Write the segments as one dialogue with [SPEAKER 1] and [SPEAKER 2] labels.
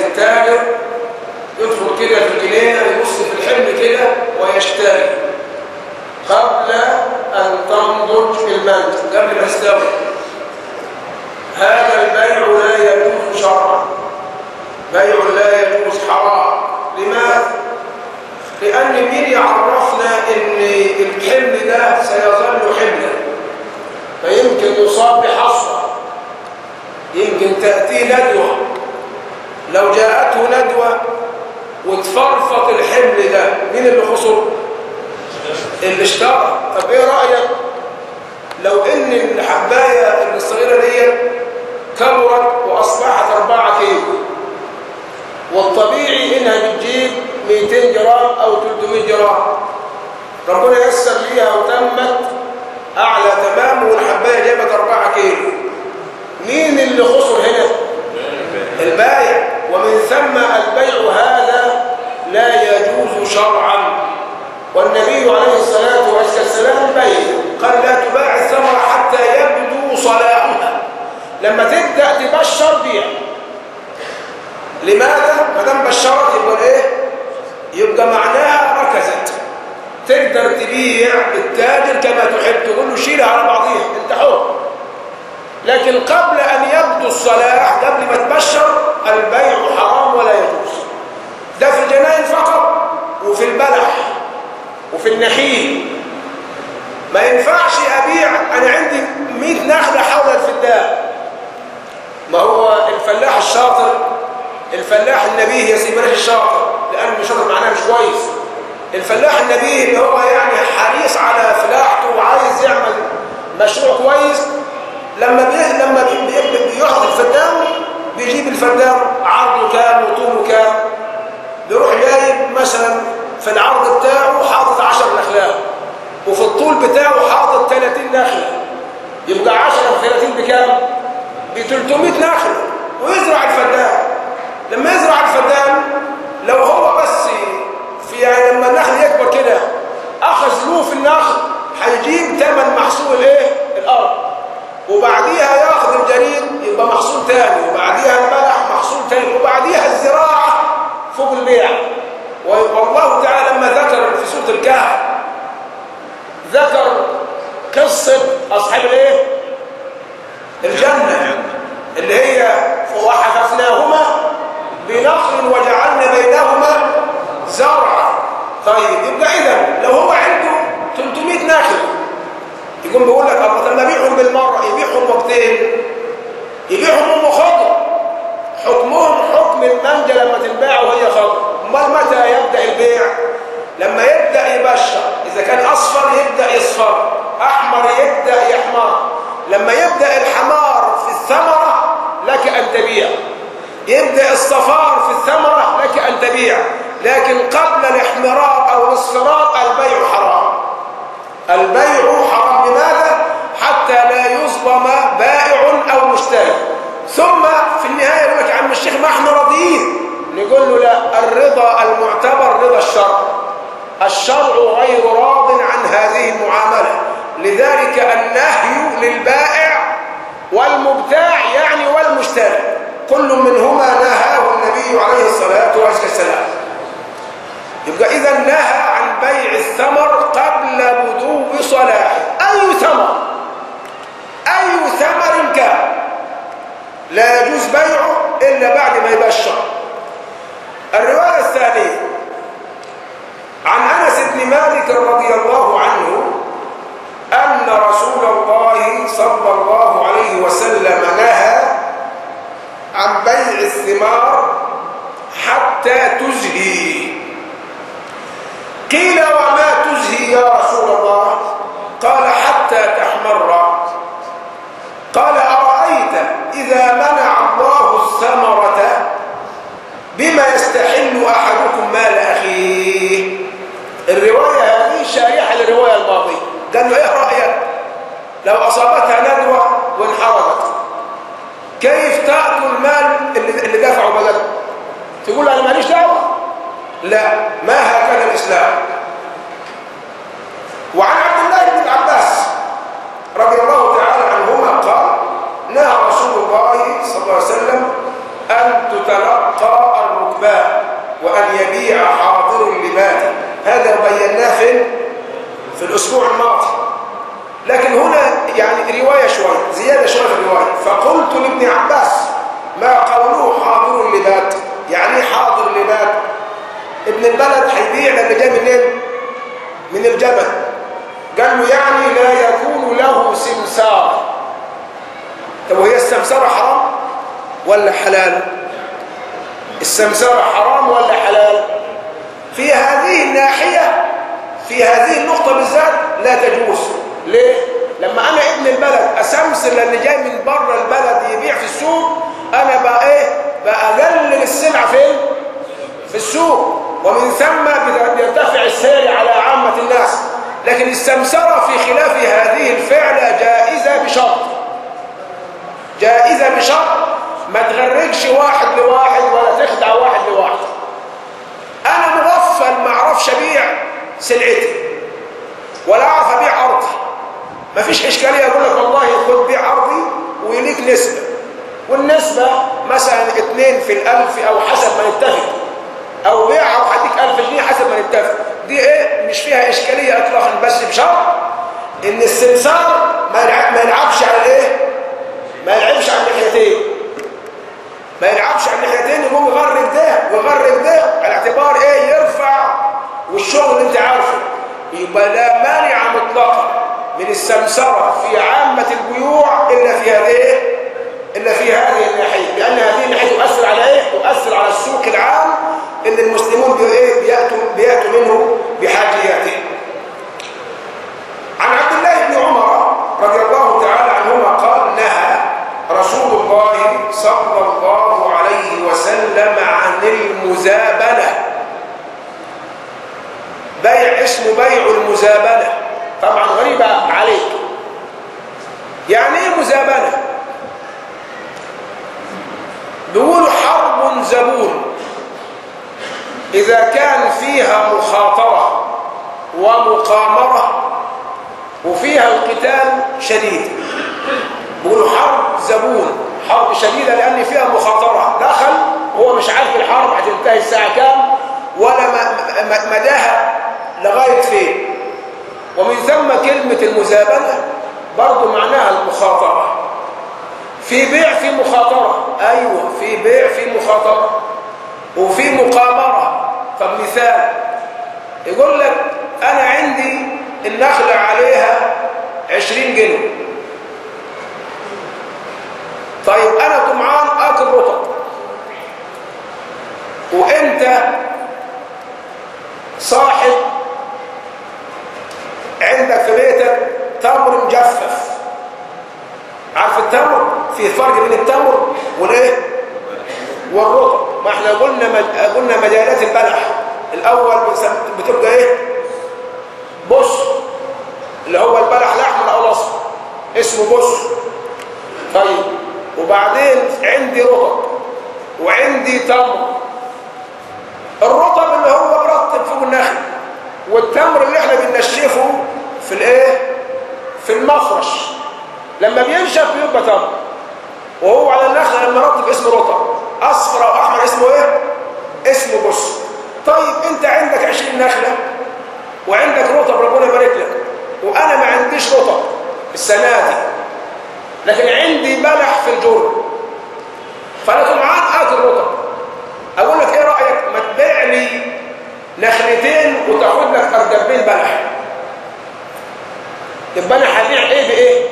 [SPEAKER 1] التاجر يدخل كده في الجنينة يبص في الحمل كده ويشتري قبل أن تنضج المنتج قبل ما يستوي هذا البيع لا يجوز شرعا بيع لا يجوز حرام لماذا؟ لأن مين يعرفنا إن الحمل ده سيظل حملا فيمكن يصاب بحصوة يمكن تأتيه ندوة لو جاءته ندوة وتفرفط الحمل ده مين اللي خسر؟ اللي اشترى طب ايه رأيك لو ان الحباية الصغيرة دي كبرت واصبحت 4 كيلو والطبيعي انها بتجيب 200 جرام او 300 جرام ربنا يسر ليها وتمت اعلى تمام والحباية جابت 4 كيلو مين اللي خسر هنا البايع ومن ثم البيع هذا لا يجوز شرعا والنبي عليه الصلاة والسلام بين قال لا تباع الثمرة حتى يبدو صلاحها لما تبدأ تبشر بيع لماذا؟ ما دام بشرت يبقى ايه؟ يبقى معناها ركزت تقدر تبيع التاجر كما تحب تقول له شيلها على بعضيها انت حر لكن قبل ان يبدو الصلاح قبل ما تبشر البيع حرام ولا يجوز ده في الجنائن فقط وفي البلح وفي النخيل ما ينفعش أبيع أنا عندي 100 نخلة حول الفدان ما هو الفلاح الشاطر الفلاح النبيه يا سيدي بلاش الشاطر لأن الشاطر معناه مش كويس الفلاح النبيه اللي هو يعني حريص على فلاحته وعايز يعمل مشروع كويس لما بي... لما بي... بي... بيحط الفدان بيجيب الفدان عرضه كام وطوله كام بيروح جايب مثلا في العرض بتاعه حاطط 10 نخلات وفي الطول بتاعه حاطط 30 نخله يبقى 10 في 30 بكام؟ ب 300 نخله ويزرع الفدان لما يزرع الفدان لو هو بس في يعني لما النخل يكبر كده اخذ له في النخل هيجيب ثمن محصول ايه؟ الارض وبعديها ياخذ الجريد يبقى محصول ثاني وبعديها البلح محصول ثاني وبعديها الزراعه فوق البيع والله تعالى لما ذكر في سورة الكهف ذكر قصة أصحاب الايه؟ الجنة اللي هي وحففناهما بنخل وجعلنا بينهما زرعا طيب يبقى إذا لو هو عنده 300 نخل يقوم بيقول لك الله لما يبيعهم بالمرة يبيعهم وقتين يبيعهم هم خضر حكمهم حكم المانجا لما تنباع وهي خضر امال متى يبدا البيع لما يبدا يبشر اذا كان اصفر يبدا يصفر احمر يبدا يحمر لما يبدا الحمار في الثمره لك ان تبيع يبدا الصفار في الثمره لك ان تبيع لكن قبل الاحمرار او الاصفرار البيع حرام البيع حرام لماذا حتى لا يظلم بائع او مشتري ثم في النهايه يقول لك يا عم الشيخ ما احنا راضيين نقول له لا الرضا المعتبر رضا الشرع الشرع غير راض عن هذه المعاملة لذلك النهي للبائع والمبتاع يعني والمشتري كل منهما نهاه النبي عليه الصلاة والسلام يبقى إذا نهى عن بيع الثمر قبل بدو صلاحه أي ثمر أي ثمر كان لا يجوز بيعه إلا بعد ما يبشر الرواية الثانية عن أنس بن مالك رضي الله عنه أن رسول الله صلى الله عليه وسلم نهى عن بيع الثمار حتى تزهي قيل وما تزهي يا رسول الله قال حتى تحمر قال أرأيت إذا منع الله الثمرة بما يستحل أحدكم مال أخيه الرواية هذه شارحة للرواية الماضية قال له إيه رأيك لو أصابتها ندوة وانحرقت كيف تأكل مال اللي, اللي دفعه بلد تقول أنا ماليش دعوة لا ما هكذا الإسلام وعن عبد الله بن عباس رضي الله تعالى عنهما قال نهى رسول الله صلى الله عليه وسلم أن تتلقى وأن يبيع حاضر لباد هذا بيناه فين؟ في الأسبوع الماضي لكن هنا يعني رواية شوية زيادة شوية في الرواية فقلت لابن عباس ما قوله حاضر لباد يعني حاضر لباد ابن البلد هيبيع للي جاي منين؟ من الجبل قال له يعني لا يكون له سمسار طب وهي السمسارة حرام ولا حلال السمسارة حرام ولا حلال في هذه الناحية في هذه النقطة بالذات لا تجوز ليه؟ لما أنا ابن البلد أسمسر للي جاي من بره البلد يبيع في السوق أنا بقى إيه؟ بأقلل السلعة فين؟ في السوق ومن ثم بيرتفع السعر على عامة الناس لكن السمسرة في خلاف هذه الفعلة جائزة بشرط جائزة بشرط ما تغرقش واحد لواحد ولا تخدع واحد لواحد أنا مغفل ما أعرفش أبيع سلعتي ولا أعرف أبيع أرضي ما فيش إشكالية أقول لك والله خد بيع أرضي ويليك نسبة والنسبة مثلا اتنين في الألف أو حسب ما نتفق أو بيع أو هديك ألف جنيه حسب ما نتفق دي إيه مش فيها إشكالية إطلاقا بس بشرط إن السمسار ما يلعبش على الإيه ما يلعبش على الناحيتين ما يلعبش على الناحيتين يقوم يغرب ده ويغرب ده على اعتبار ايه يرفع والشغل اللي انت عارفه يبقى لا مانع مطلقا من السمسرة في عامة البيوع إلا في هذه إلا في هذه الناحية لأن هذه الناحية تؤثر على إيه؟ تؤثر على السوق العام اللي المسلمون بإيه؟ بيأتوا, بيأتوا منه بحاجياتهم عن عبد الله بن عمر رضي الله تعالى عنهما قال نهى رسول الله صلى الله عليه وسلم عن المزابنة بيع اسمه بيع المزابنة طبعا غريبة عليك يعني ايه مزابنة بيقولوا حرب زبون إذا كان فيها مخاطرة ومقامرة وفيها القتال شديد بيقولوا حرب زبون حرب شديدة لأن فيها مخاطرة دخل هو مش عارف الحرب هتنتهي الساعة كام ولا مداها لغاية فين ومن ثم كلمة المزابنة برضو معناها المخاطرة في بيع في مخاطرة أيوة في بيع في مخاطرة وفي مقامرة طب مثال يقول لك أنا عندي النخلة عليها عشرين جنيه طيب أنا طمعان آكل رطب وأنت صاحب عندك في بيتك تمر مجفف عارف التمر في فرق بين التمر والايه والرطب ما احنا قلنا مج... قلنا مجالات البلح الاول بتبقى ايه بص اللي هو البلح الاحمر او الاصفر اسمه بص طيب وبعدين عندي رطب وعندي تمر الرطب اللي هو مرطب فوق النخل والتمر اللي احنا بننشفه في الايه في المفرش لما بينشف بيبقى تمر وهو على النخل لما رطب اسمه رطب اصفر او احمر اسمه ايه اسمه بص طيب انت عندك 20 نخله وعندك رطب ربنا يبارك لك وانا ما عنديش رطب السنه دي لكن عندي بلح في الجر فانا طمعان اكل رطب اقول لك ايه رايك ما تبيع لي نخلتين وتاخد لك اردبين بلح يبقى انا هبيع ايه بايه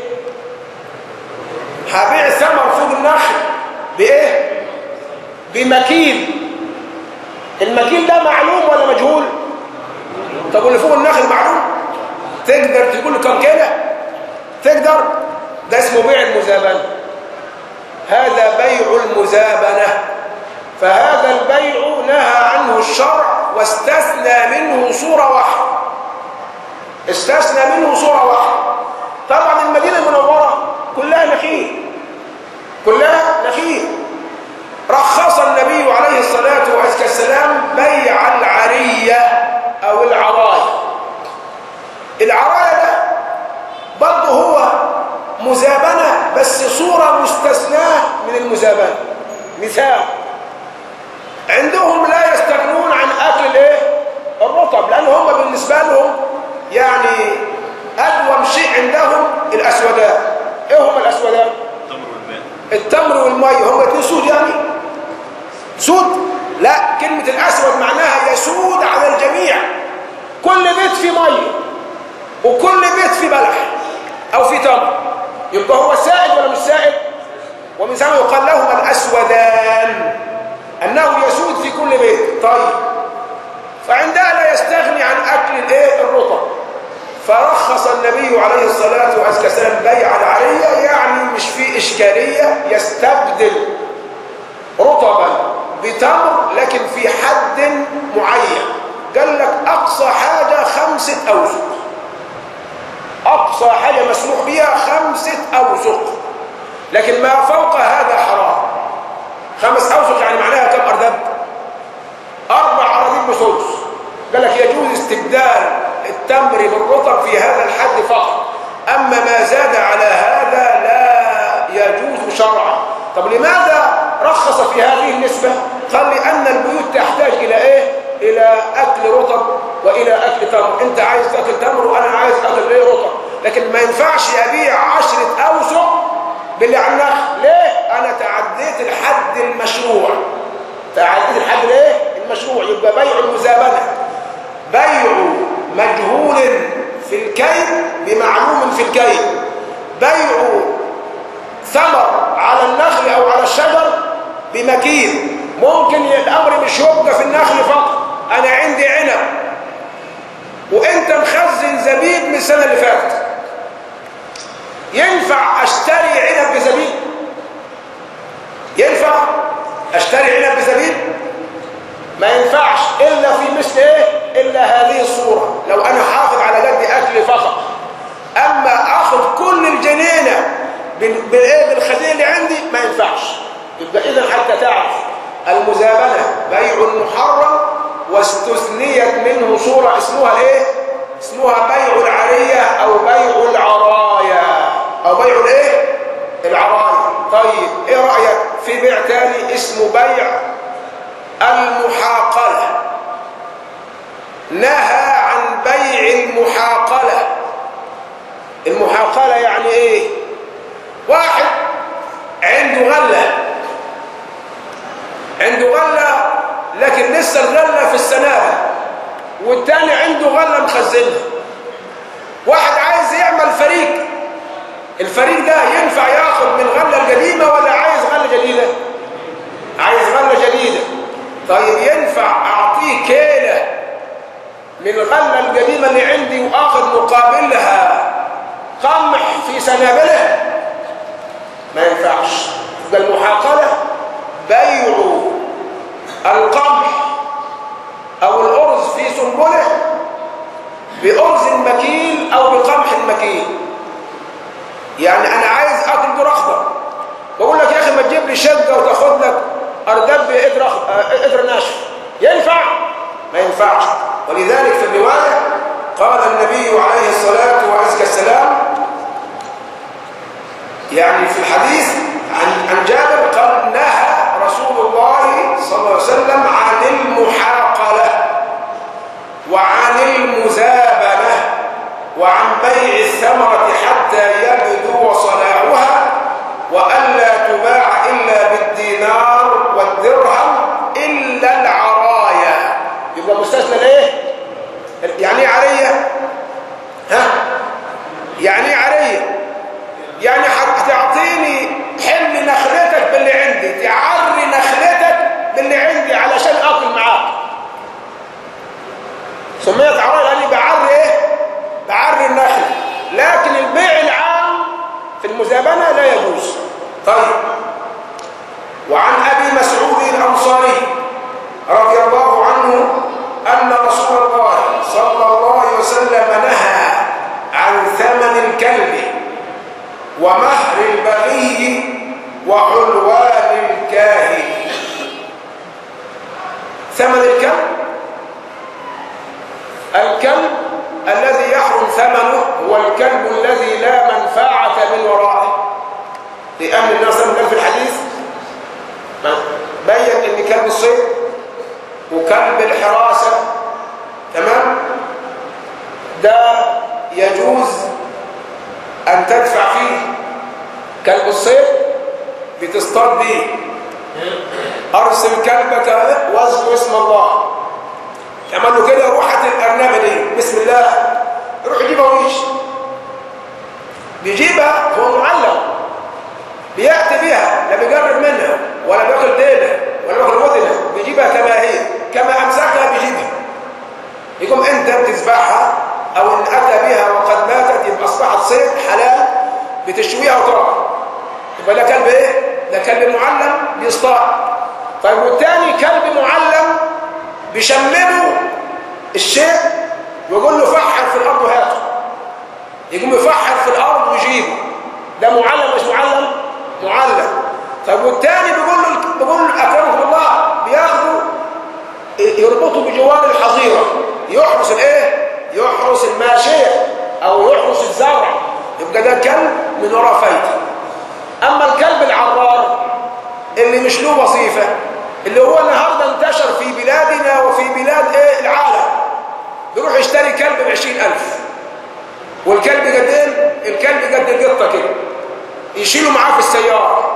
[SPEAKER 1] هبيع ثمر فوق النخل بايه بمكيل المكيل ده معلوم ولا مجهول طب واللي فوق النخل معلوم تقدر تقول له كم كده تقدر ده اسمه بيع المزابنه هذا بيع المزابنه فهذا البيع نهى عنه الشرع واستثنى منه صورة واحدة استثنى منه صورة واحدة طبعا المدينة المنورة كلها نخيل كلها نخيل رخص النبي عليه الصلاة والسلام بيع العرية أو العراية العراية ده برضه هو مزابنة بس صورة مستثناة من المزابنة مثال عندهم لا يستغنون هم بالنسبة لهم يعني أدوم شيء عندهم الأسودان إيه هم الأسودان؟
[SPEAKER 2] التمر والماء
[SPEAKER 1] التمر والمية هم اتنين سود يعني سود لا كلمة الأسود معناها يسود على الجميع كل بيت فيه مية وكل بيت فيه بلح أو فيه تمر يبقى هو سائد ولا مش سائد ومن ثم يقال لهما الأسودان أنه يسود في كل بيت طيب فعندها لا يستغني عن أكل الايه الرطب فرخص النبي عليه الصلاة والسلام بيع العرية يعني مش في إشكالية يستبدل رطبا بتمر لكن في حد معين قال لك أقصى حاجة خمسة أوسق أقصى حاجة مسموح بها خمسة أوسق لكن ما فوق هذا حرام خمس أوسق يعني معناها كم أردب أربع أراضين بثلث قال لك يجوز استبدال التمر بالرطب في هذا الحد فقط أما ما زاد على هذا لا يجوز شرعا طب لماذا رخص في هذه النسبة قال لأن البيوت تحتاج إلى إيه إلى أكل رطب وإلى أكل تمر أنت عايز تأكل تمر وأنا عايز أكل إيه رطب لكن ما ينفعش أبيع عشرة أوسق باللي على النخل ليه أنا تعديت الحد المشروع تعديت الحد الايه المشروع يبقى بيع المزابنة بيع مجهول في الكيل بمعلوم في الكيل بيع ثمر على النخل او على الشجر بمكين ممكن الامر مش يبقى في النخل فقط انا عندي عنب وانت مخزن زبيب من السنه اللي فاتت ينفع اشتري عنب بزبيب ينفع اشتري عنب بزبيب ما ينفعش الا في مثل ايه الا هذه الصوره لو انا حافظ على قد اكل فقط اما اخذ كل الجنينه بال- بالايه بالخزين اللي عندي ما ينفعش يبقى اذا حتى تعرف المزابنه بيع محرم واستثنيت منه صوره اسمها الايه اسمها بيع العريه او بيع العرايا او بيع الايه العرايا طيب ايه رايك في بيع تاني اسمه بيع المحاقله نهى عن بيع المحاقله المحاقله يعني ايه واحد عنده غله عنده غله لكن لسه الغله في السنابل والتاني عنده غله مخزنها واحد عايز يعمل فريق الفريق ده ينفع ياخد من الغله القديمه ولا عايز غله جديده عايز غله جديده طيب ينفع اعطيه كيله من الغله القديمه اللي عندي واخذ مقابلها قمح في سنابله ما ينفعش يبقى المحاقله بيع القمح او الارز في سنبله بارز مكيل او بقمح مكيل يعني انا عايز اكل دور اخضر بقول لك يا اخي ما تجيب لي شقه وتاخد لك اردب قدر أخ- آه، قدر ناشف ينفع ما ينفعش ولذلك في الروايه قال النبي عليه الصلاه والسلام يعني في الحديث عن عن جابر قال نهى رسول الله صلى الله عليه وسلم عن المحاقله وعن المزابنه وعن بيع الثمره حتى يبدو صلاحها والا تباع الا بالدينار والدرهم الا العرايا يبقى مستثنى الايه يعني ايه عريه ها يعني ايه عريه يعني هتعطيني حل نخلتك باللي عندي تعري نخلتك باللي عندي علشان اكل معاك سميت عراية لاني بعري ايه بعري النخل لكن البيع العام في المزابنة لا يجوز طيب وعن ابي مسعود الانصاري رضي الله عنه ان رسول الله صلى الله عليه وسلم نهى عن ثمن الكلب ومهر البغي وحلوان الكاهن ثمن الكلب الكلب الذي يحرم ثمنه هو الكلب الذي لا منفعة من ورائه لأن الناس قال في الحديث بين ان كلب الصيد وكلب الحراسة تمام ده يجوز أن تدفع فيه كلب الصيد بتصطاد بيه أرسل كلبك واذكر اسم الله يعمل له كده روحة الأرنبة دي بسم الله يروح يجيبها ويش بيجيبها هو معلم بيأتي بها لا بيجرب منها ولا بياكل ديلها ولا بياكل ودنها بيجيبها كما هي كما أمسكها بيجيبها يقوم أنت بتذبحها أو إن أتى بها وقد ماتت يبقى أصبحت صيد حلال بتشويها وتقع يبقى ده كلب إيه؟ ده كلب معلم بيصطاد طيب والتاني كلب معلم بيشمله الشيء ويقول له فحر في الأرض وهاته يقوم يفحر في الأرض ويجيبه ده معلم مش معلم معلم طيب والتاني بيقول له بيقول له اكرمكم الله بياخده يربطه بجوار الحظيره يحرس الايه يحرس الماشيه او يحرس الزرع يبقى ده كلب من وراء فايده اما الكلب العرار اللي مش له وظيفه اللي هو النهارده انتشر في بلادنا وفي بلاد ايه العالم يروح يشتري كلب ب 20000 والكلب قد ايه الكلب قد القطه كده يشيله معاه في السيارة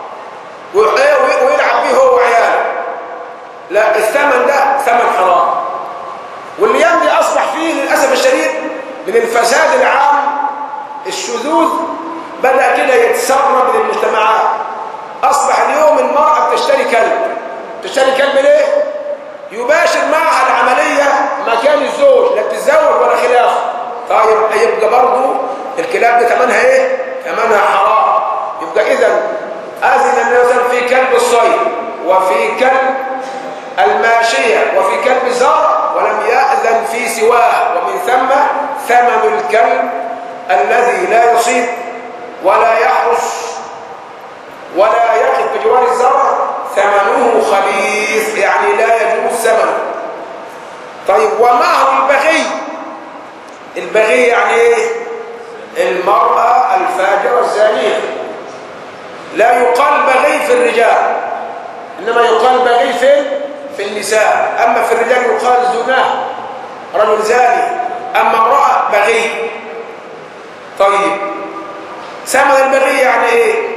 [SPEAKER 1] ويلعب بيه هو وعياله لا الثمن ده ثمن حرام والايام دي اصبح فيه للاسف الشديد من الفساد العام الشذوذ بدا كده يتسرب من المجتمعات اصبح اليوم المراه بتشتري كلب تشتري كلب ليه يباشر معها العمليه مكان الزوج لا بتتزوج ولا خلافه طيب يبقى برضه الكلاب دي ثمنها ايه ثمنها حرام يبقى اذا اذن النبي في كلب الصيد وفي كلب الماشيه وفي كلب الزرع ولم ياذن في سواه ومن ثم ثمن الكلب الذي لا يصيد ولا يحرس ولا يقف بجوار الزرع ثمنه خبيث يعني لا يجوز ثمنه طيب ومهر البغي البغي يعني ايه المرأة الفاجرة الزانية لا يقال بغي في الرجال إنما يقال بغي في في النساء أما في الرجال يقال زناه رجل زاني أما امرأة بغي طيب ثمن البغي يعني إيه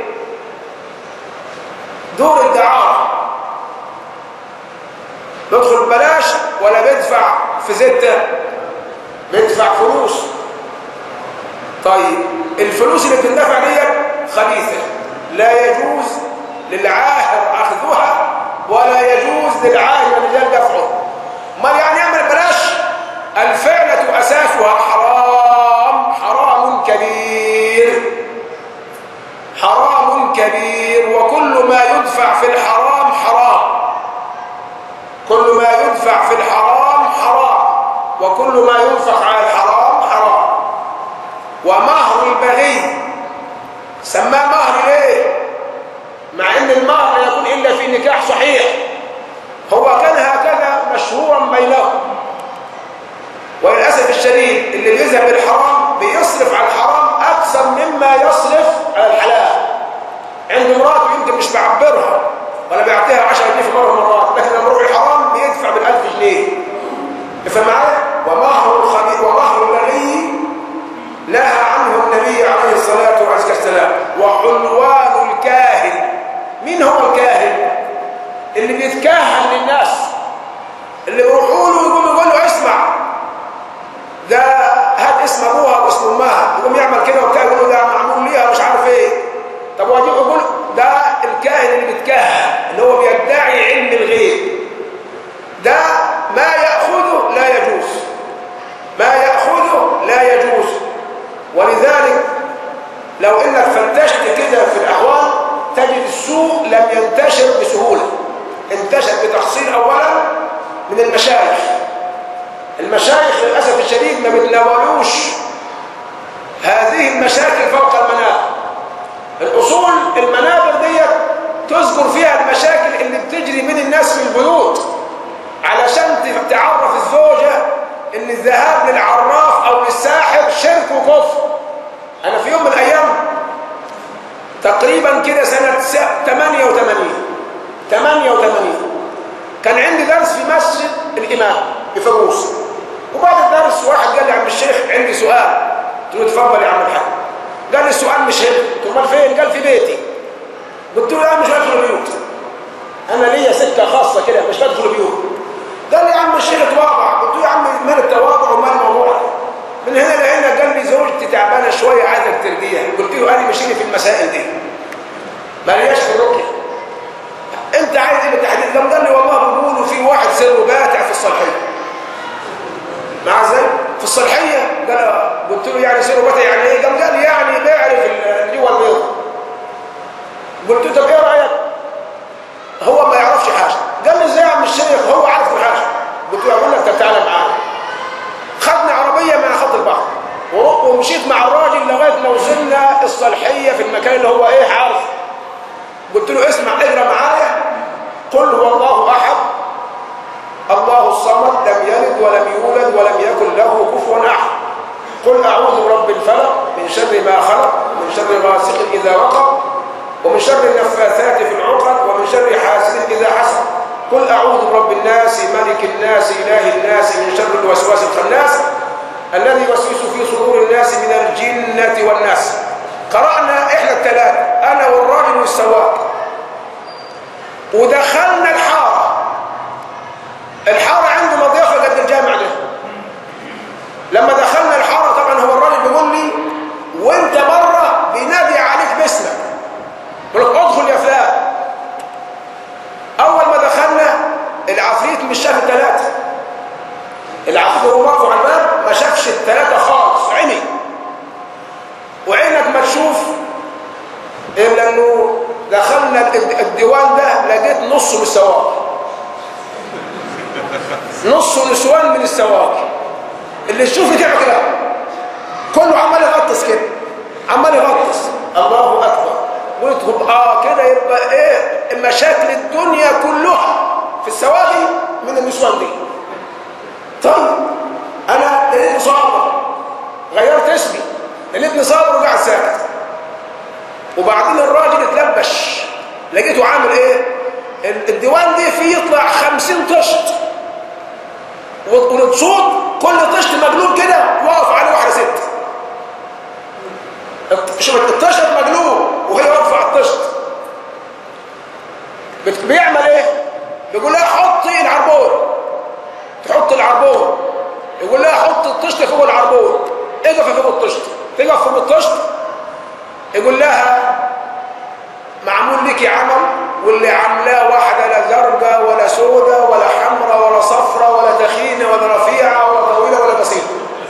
[SPEAKER 1] دور الدعارة ندخل بلاش ولا بيدفع في زته بيدفع فلوس طيب الفلوس اللي بتندفع دي خبيثه لا يجوز للعاهر اخذها ولا يجوز للعاهر والرجال دفعه ما يعني يعمل بلاش الفعلة اساسها حرام حرام كبير حرام كبير وكل ما يدفع في الحرام حرام كل ما يدفع في الحرام حرام وكل ما ينفق على الحرام حرام ومهر البغي سماه مهر ليه مع ان المهر لا يكون الا في نكاح صحيح هو كان هكذا مشهورا بينهم وللاسف الشديد اللي بيذهب للحرام بيصرف على الحرام اكثر مما يصرف على الحلال عند مراته يمكن مش بعبرها ولا بيعطيها 10 جنيه في مره مرات لكن لما يروح الحرام بيدفع بال1000 جنيه افهم معايا ومهر الخبيث ومهر البغي نهى عنه النبي عليه الصلاة والسلام وعنوان الكاهن مين هو الكاهن اللي بيتكهن للناس اللي بيروحوا له يقوم يقول له اسمع ده هات اسم ابوها واسم امها يقوم يعمل كده وبتاع يقول له ده معمول ليها مش عارف ايه طب هو يقول ده الكاهن اللي بيتكهن اللي هو بيدعي علم الغيب ده ما ياخذه لا يجوز ما ياخذه لا يجوز ولذلك لو انك فتشت كده في الاحوال تجد السوء لم ينتشر بسهوله انتشر بتحصيل اولا من المشايخ المشايخ للاسف الشديد ما بتناولوش هذه المشاكل فوق المنابر الاصول المنابر دي تذكر فيها المشاكل اللي بتجري بين الناس في البيوت علشان تعرف الزوجه ان الذهاب للعراف او للساحر شرك وكفر انا في يوم من الايام تقريبا كده سنه 88 88 كان عندي درس في مسجد الامام بفاروس وبعد الدرس درس واحد قال لي يا عم الشيخ عندي سؤال قلت له اتفضل يا عم الحاج قال لي السؤال مش هنا قلت له امال فين قال في بيتي قلت له لا مش هدخل بيوت انا ليا سكه خاصه كده مش هدخل بيوت قال لي يا عم الشيخ اتواضع قلت له يا عم مال التواضع ومال الموضوع من هنا لهنا قال لي زوجتي تعبانه شويه عايزك ترضيها قلت له انا مشيني في المسائل دي مالياش في الرقيه انت عايز ايه بالتحديد لما قال لي والله بيقولوا في واحد سره باتع في الصالحيه مع ازاي في الصالحيه قال قلت له يعني سره باتع يعني ايه قام قال لي يعني بيعرف الجوه البيض قلت له طب ايه رايك هو ما يعرفش حاجه قال لي ازاي يا عم الشيخ هو عارف كل حاجه قلت له اقول لك طب تعالى معايا خدنا عربيه من خط البحر ومشيت مع الراجل لغايه ما وصلنا الصالحيه في المكان اللي هو ايه عارف قلت له اسمع اقرا معايا قل هو الله احد الله الصمد لم يلد ولم يولد ولم يكن له كفوا احد قل اعوذ برب الفلق من شر ما خلق من شر غاسق اذا وقب ومن شر النفاثات في العقد ومن شر حاسد اذا حسد قل اعوذ برب الناس ملك الناس اله الناس من شر الوسواس الخناس الذي يوسوس في صدور الناس من الجنه والناس قرانا احنا الثلاثه انا والراجل والسواق ودخلنا الحاره الحاره عنده مضيافه قد الجامع ده لما دخلنا الحاره طبعا هو الراجل بيقول لي وانت بره بينادي عليك باسمك يقول لك ادخل يا فلان اول ما دخلنا العفريت مش شاف الثلاثه العفريت هو واقف على الباب ما شافش الثلاثه خالص عمي وعينك ما تشوف الا انه دخلنا الديوان ده لقيت نصه من السواق نصه نسوان من السواق اللي تشوف كده كده كله عمال يغطس كده عمال يغطس الله اكبر قلت اه كده يبقى ايه مشاكل الدنيا كلها في السواقي من النسوان دي طيب انا لقيت صابر غيرت اسمي لقيتني صابر وقاعد ساكت وبعدين الراجل اتلبش لقيته عامل ايه الديوان دي فيه يطلع خمسين طشت والصوت كل طشت مقلوب كده واقف عليه واحده ست شوف الطشت مقلوب وهي واقفه على الطشت بيعمل ايه يقول لها حطي العربون تحط العربون يقول لها حط الطشت فوق العربون اقف فوق الطشت تقف فوق الطشت يقول لها معمول لك عمل واللي عاملاه واحدة لا زرقاء ولا سوداء ولا حمراء ولا صفراء ولا تخينة ولا رفيعة ولا طويلة ولا بسيطة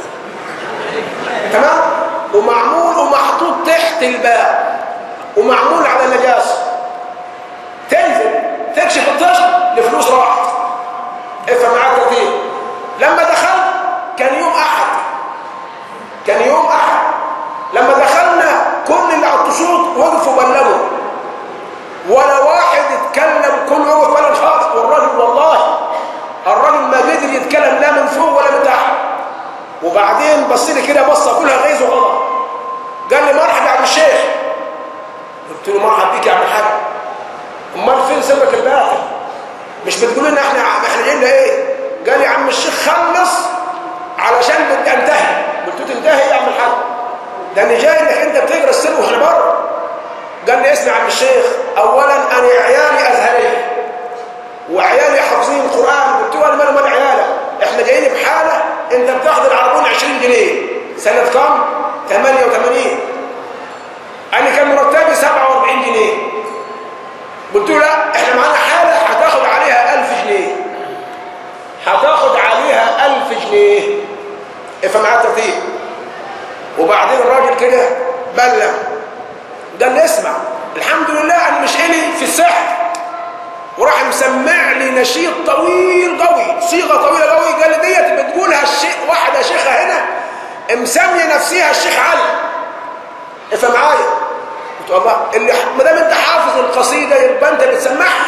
[SPEAKER 1] تمام ومعمول ومحطوط تحت الباب ومعمول على النجاسة تنزل تكشف الطشت لفلوس راحت افهم معاك ترتيب لما دخلت كان يوم احد كان يوم احد لما دخلنا كل اللي على الطشوط وقفوا بلغوا ولا واحد اتكلم كل وقف ولا خالص والراجل والله الراجل ما قدر يتكلم لا من فوق ولا من تحت وبعدين بص لي كده بصه كلها غيظ وغضب قال لي مرحبا يا عم الشيخ قلت له مرحبا بيك يا عم الحاج امال فين سرك الباقي مش بتقول لنا احنا احنا جايين ايه قال لي يا عم الشيخ خلص علشان بدي انتهي قلت له تنتهي يا عم الحاج ده انا جاي انك انت بتقرا السر واحنا بره قال لي اسمع يا عم الشيخ اولا انا عيالي ازهريه وعيالي حافظين القران قلت له انا مالي مال عيالك احنا جايين بحاله انت بتاخد العربون 20 جنيه سنه كام 88 انا كان مرتبي 47 جنيه قلت له لا احنا معانا حاله هتاخد عليها 1000 جنيه هتاخد عليها 1000 جنيه افهم معايا الترتيب وبعدين الراجل كده بلغ قال لي اسمع الحمد لله انا مش الي في السحر وراح مسمع لي نشيد طويل قوي صيغه طويله قوي قال لي ديت بتقولها الشيخ واحده شيخه هنا مسميه نفسها الشيخ علي افهم معايا قلت والله اللي ما دام انت حافظ القصيده يبقى انت بتسمعها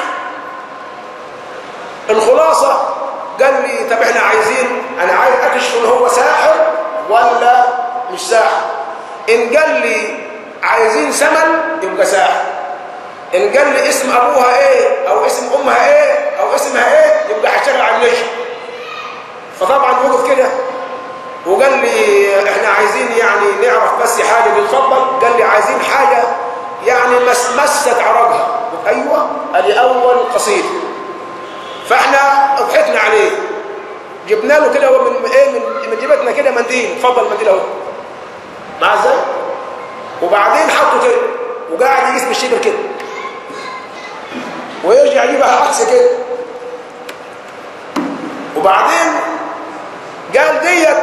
[SPEAKER 1] الخلاصه قال لي طب احنا عايزين انا عايز اكشف ان هو ساحر ولا مش ساحر ان قال لي عايزين سمن يبقى ساحر ان قال لي اسم ابوها ايه او اسم امها ايه او اسمها ايه يبقى هشتغل على النجم فطبعا وقف كده وقال لي احنا عايزين يعني نعرف بس حاجه تتفضل قال لي عايزين حاجه يعني مس مست عرقها قلت ايوه ادي اول قصيده فاحنا ضحكنا عليه جبنا له كده هو من ايه من من جيبتنا كده منديل اتفضل منديل اهو مع ازاي وبعدين حطه كده وقاعد يقيس بالشبر كده ويرجع يجيبها عكس كده وبعدين قال ديت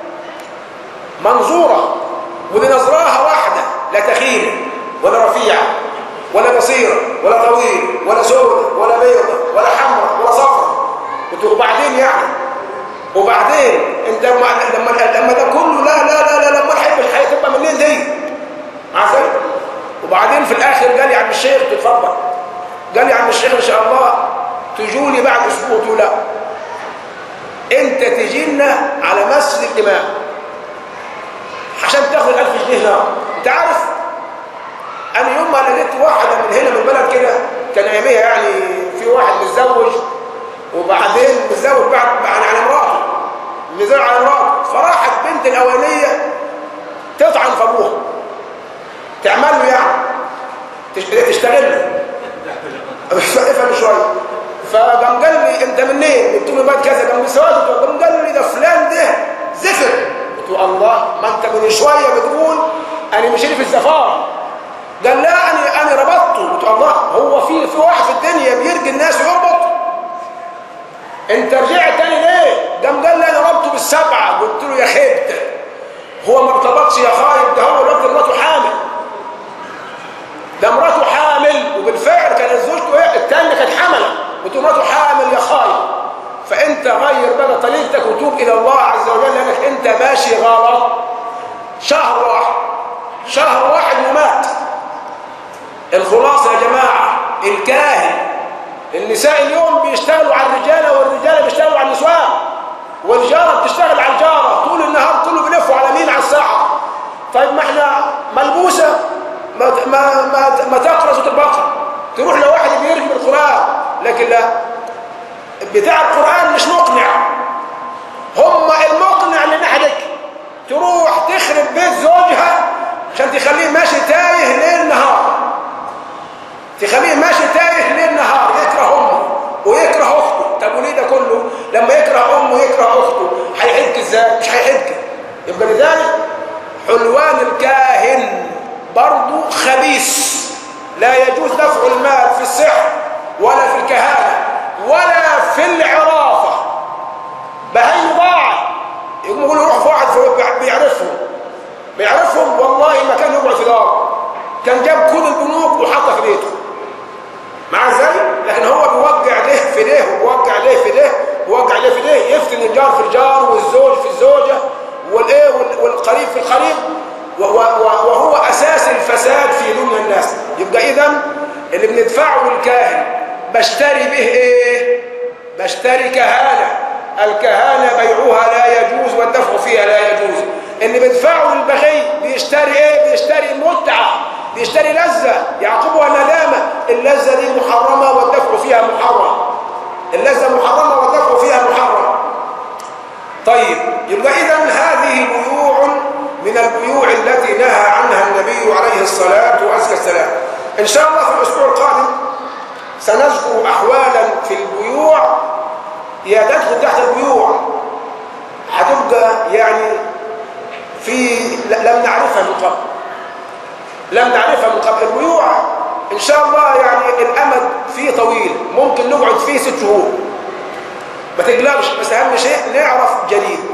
[SPEAKER 1] منظورة ودي نظراها واحدة لا تخينة ولا رفيعة ولا قصيرة ولا طويل ولا سودة ولا بيضة ولا حمراء ولا صفراء قلت له وبعدين يعني وبعدين انت لما لما لما ده كله لا لا لا لا لما نحبش هتبقى منين دي مع ذلك وبعدين في الاخر قال لي عم الشيخ تتفضل قال لي عم الشيخ ان شاء الله تجوني بعد اسبوع قلت له لا انت تجي لنا على مسجد الامام عشان تاخد الألف جنيه هنا انت عارف انا يوم ما لقيت واحده من هنا من البلد كده كان اياميها يعني في واحد متزوج وبعدين متزوج بعد يعني على مراته متزوج على مراته فراحت بنت الاولانيه تطعن في ابوها تعمل له يعني تش- تشتغل له افهم شويه فقام قال لي انت منين؟ قلت له بعد كذا قام بسواده قام قال لي ده فلان ده زفر قلت له الله ما انت من شويه بتقول انا مشيت في الزفار قال لا انا انا ربطته قلت له الله هو في في واحد في الدنيا بيرجي الناس ويربط انت رجعت تاني ليه؟ قام قال لي انا ربطه بالسبعه قلت له يا خيبت هو ما ارتبطش يا خايب ده هو الوقت مراته حامل ده مراته حامل وبالفعل كانت زوجته هي الثانيه كانت حامله قلت له مراته حامل يا خايب فانت غير بقى طريقتك وتوب الى الله عز وجل لانك انت ماشي غلط شهر واحد شهر واحد ومات الخلاصه يا جماعه الكاهن النساء اليوم بيشتغلوا على الرجاله والرجاله بيشتغلوا على النسوان والجاره بتشتغل على الجاره طول النهار كله بيلفوا على مين على الساعه طيب ما احنا ملبوسه ما ما ما, ما تقرا سوره البقره تروح لواحد بيرجم القران لكن لا بتاع القران مش مقنع هم المقنع اللي نحدك تروح تخرب بيت زوجها عشان تخليه ماشي تايه ليل نهار تخليه ماشي تايه ليل نهار يكره امه ويكره اخته طب وليه ده كله لما يكره امه ويكره اخته هيحبك ازاي مش هيحبك يبقى لذلك حلوان الكاهن برضه خبيث لا يجوز دفع المال في السحر ولا في الكهانه ولا في العرافه بهي ضاعت يقوم يقولوا روح في واحد بيعرفهم بيعرفهم والله ما كان يقعد في داره كان جاب كل البنوك وحطها في بيته مع ذلك لكن هو بيوقع ده في ده وبيوقع ده في ده وبيوقع ده في ده يفتن الجار في الجار والزوج في الزوجه والايه والقريب في القريب وهو اساس الفساد في دنيا الناس يبقى اذا اللي بندفعه للكاهن بشتري به ايه بشتري كهانه الكهانه بيعها لا يجوز والدفع فيها لا يجوز اللي بيدفعه للبغي بيشتري ايه بيشتري متعه بيشتري لذه يعقبها ندامه اللذه دي محرمه والدفع فيها محرم اللذه محرمه والدفع فيها محرم طيب يبقى اذا هذه بيوع من البيوع التي نهى عنها النبي عليه الصلاه والسلام ان شاء الله في الاسبوع القادم سنذكر احوالا في البيوع هي تدخل تحت البيوع هتبقى يعني في لم نعرفها من قبل لم نعرفها من قبل البيوع ان شاء الله يعني الامد فيه طويل ممكن نقعد فيه ست شهور ما تقلقش بس اهم شيء نعرف جديد